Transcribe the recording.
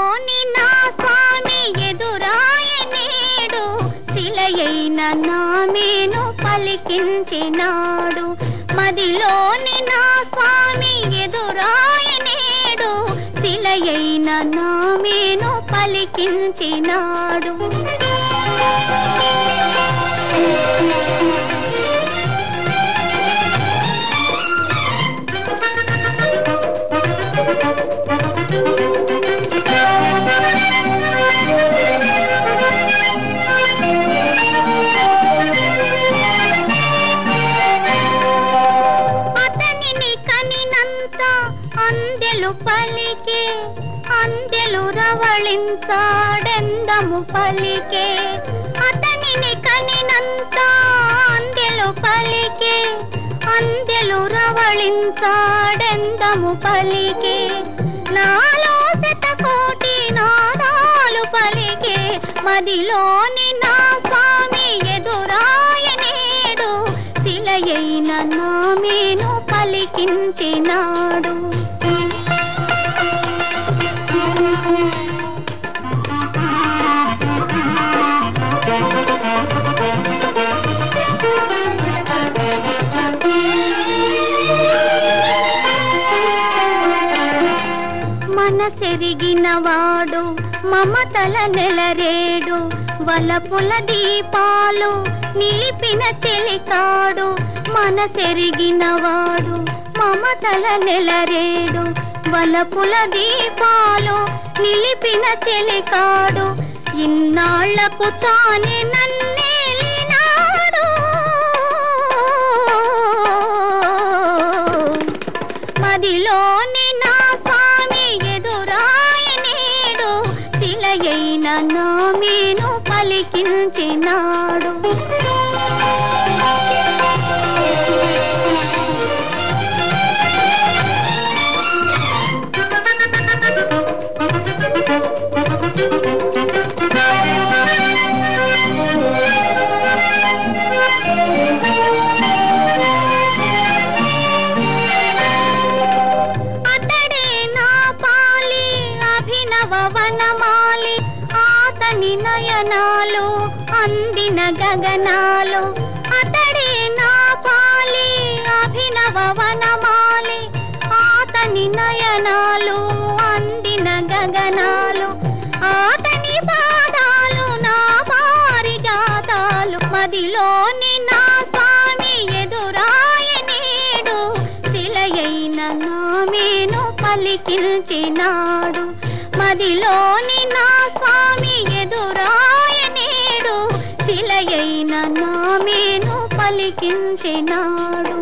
మదిలోని నా స్వామి ఎదురాయ నేడు శిలయైన నామేను పలికించినాడు మదిలోని నా స్వామి ఎదురాయ నేడు శిలయైన నామేను పలికించినాడు అతనిని కనినంత అందెలు పలికే అందెలు రవళించాడెందము పలికే అతనిని కనినంత అందెలు పలికే అందెలు రవళించాడెందము పలికే నాలో శతకోటి నాదాలు పలికే మదిలోని నా స్వామి ఎదురాయ నేడు శిలయైన నామేను పలికించినాడు మనసెరిగిన వాడు మమతల నెలరేడు వలపుల దీపాలు నిలిపిన చెలికాడు మనసెరిగిన వాడు మమతల నెలరేడు వలపుల దీపాలు నిలిపిన చెలికాడు ఇన్నాళ్లకు తానే నన్నేలినాడు మదిలోని నా స్వామి ఎదురాయ నేడు శిలయైన నామేను పలికించినాడు అతడే నా పాలి అభినవ వనమాలి ఆతని నయనాలు అందిన గగనాలు అతడే నా పాలి అభినవ వనమాలి ఆతని నయనాలు అందిన గగనాలు ఆతని పాదాలు నా పారి జాతాలు మదిలోని నా స్వామి ఎదురాయ నేడు శిలయైన నామేను పలికించినాడు మదిలోని నా స్వామి ఎదురాయ నేడు శిలయైన నామేను పలికించినాడు